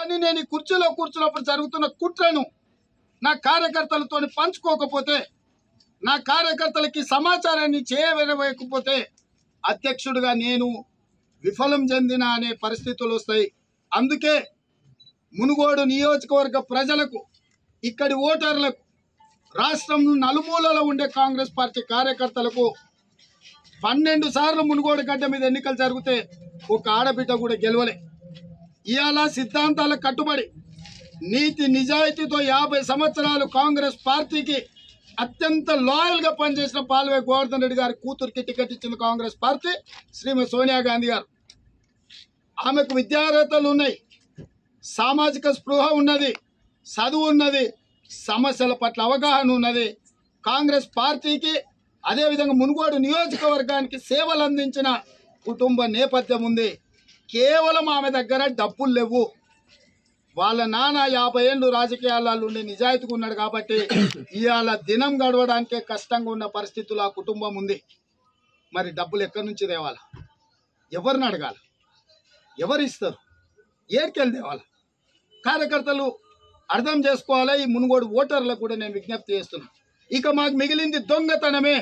కానీ నేను ఈ కుర్చీలో కూర్చున్నప్పుడు జరుగుతున్న కుట్రను నా కార్యకర్తలతో పంచుకోకపోతే నా కార్యకర్తలకి సమాచారాన్ని చేయవేయకపోతే అధ్యక్షుడిగా నేను విఫలం చెందిన అనే పరిస్థితులు వస్తాయి అందుకే మునుగోడు నియోజకవర్గ ప్రజలకు ఇక్కడి ఓటర్లకు రాష్ట్రం నలుమూలలో ఉండే కాంగ్రెస్ పార్టీ కార్యకర్తలకు పన్నెండు సార్లు మునుగోడు గడ్డ మీద ఎన్నికలు జరిగితే ఒక ఆడబిడ్డ కూడా గెలవలే ఇవాళ సిద్ధాంతాల కట్టుబడి నీతి నిజాయితీతో యాభై సంవత్సరాలు కాంగ్రెస్ పార్టీకి అత్యంత లాయల్ గా పనిచేసిన పాల్వే గోవర్ధన్ రెడ్డి గారి కూతురికి టికెట్ ఇచ్చింది కాంగ్రెస్ పార్టీ శ్రీమతి సోనియా గాంధీ గారు ఆమెకు విద్యార్హతలు ఉన్నాయి సామాజిక స్పృహ ఉన్నది చదువు ఉన్నది సమస్యల పట్ల అవగాహన ఉన్నది కాంగ్రెస్ పార్టీకి అదేవిధంగా మునుగోడు నియోజకవర్గానికి సేవలు అందించిన కుటుంబ నేపథ్యం ఉంది కేవలం ఆమె దగ్గర డబ్బులు లేవు వాళ్ళ నాన్న యాభై ఏళ్ళు రాజకీయాలలో ఉండి నిజాయితీగా ఉన్నాడు కాబట్టి ఇవాళ దినం గడవడానికే కష్టంగా ఉన్న పరిస్థితులు ఆ కుటుంబం ఉంది మరి డబ్బులు ఎక్కడి నుంచి తేవాలి ఎవరిని అడగాలి ఎవరు ఇస్తారు ఏడ్కెళ్ళి తేవాలి కార్యకర్తలు అర్థం చేసుకోవాలి ఈ మునుగోడు ఓటర్లకు కూడా నేను విజ్ఞప్తి చేస్తున్నా ఇక మాకు మిగిలింది దొంగతనమే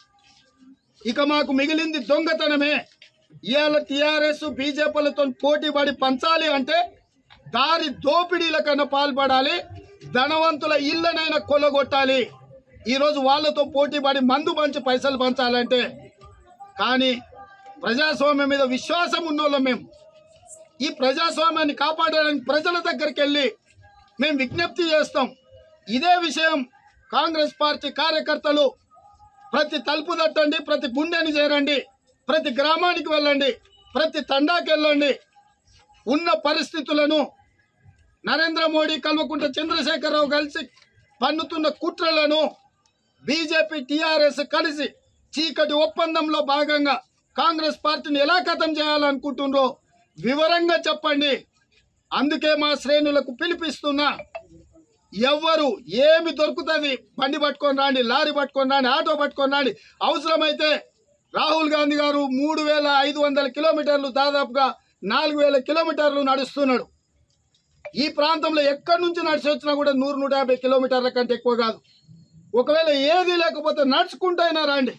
ఇక మాకు మిగిలింది దొంగతనమే ఇవాళ టిఆర్ఎస్ బీజేపీలతో పోటీ పడి పంచాలి అంటే దారి దోపిడీల కన్నా పాల్పడాలి ధనవంతుల ఇళ్ళనైనా కొల్లగొట్టాలి ఈరోజు వాళ్ళతో పోటీ పడి మందు పంచి పైసలు పంచాలంటే కానీ ప్రజాస్వామ్యం మీద విశ్వాసం ఉన్నోళ్ళం మేము ఈ ప్రజాస్వామ్యాన్ని కాపాడడానికి ప్రజల దగ్గరికి వెళ్ళి మేము విజ్ఞప్తి చేస్తాం ఇదే విషయం కాంగ్రెస్ పార్టీ కార్యకర్తలు ప్రతి తలుపు తట్టండి ప్రతి గుండెని చేరండి ప్రతి గ్రామానికి వెళ్ళండి ప్రతి తండాకి వెళ్ళండి ఉన్న పరిస్థితులను నరేంద్ర మోడీ కల్వకుంట్ల చంద్రశేఖరరావు కలిసి పన్నుతున్న కుట్రలను బీజేపీ టీఆర్ఎస్ కలిసి చీకటి ఒప్పందంలో భాగంగా కాంగ్రెస్ పార్టీని ఎలా ఖతం చేయాలనుకుంటుండ్రో వివరంగా చెప్పండి అందుకే మా శ్రేణులకు పిలిపిస్తున్నా ఎవ్వరు ఏమి దొరుకుతుంది బండి పట్టుకొని రాండి లారీ పట్టుకొని రాండి ఆటో పట్టుకొని రాండి అవసరమైతే రాహుల్ గాంధీ గారు మూడు వేల ఐదు వందల కిలోమీటర్లు దాదాపుగా నాలుగు వేల కిలోమీటర్లు నడుస్తున్నాడు ఈ ప్రాంతంలో ఎక్కడి నుంచి నడిచి వచ్చినా కూడా నూరు నూట యాభై కిలోమీటర్ల కంటే ఎక్కువ కాదు ఒకవేళ ఏది లేకపోతే నడుచుకుంటైనా రాండి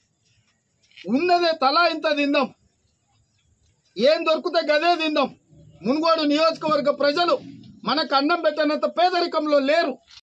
ఉన్నదే తలా ఇంత తిందాం ఏం దొరికితే గదే తిందాం మునుగోడు నియోజకవర్గ ప్రజలు మనకు అన్నం పెట్టినంత పేదరికంలో లేరు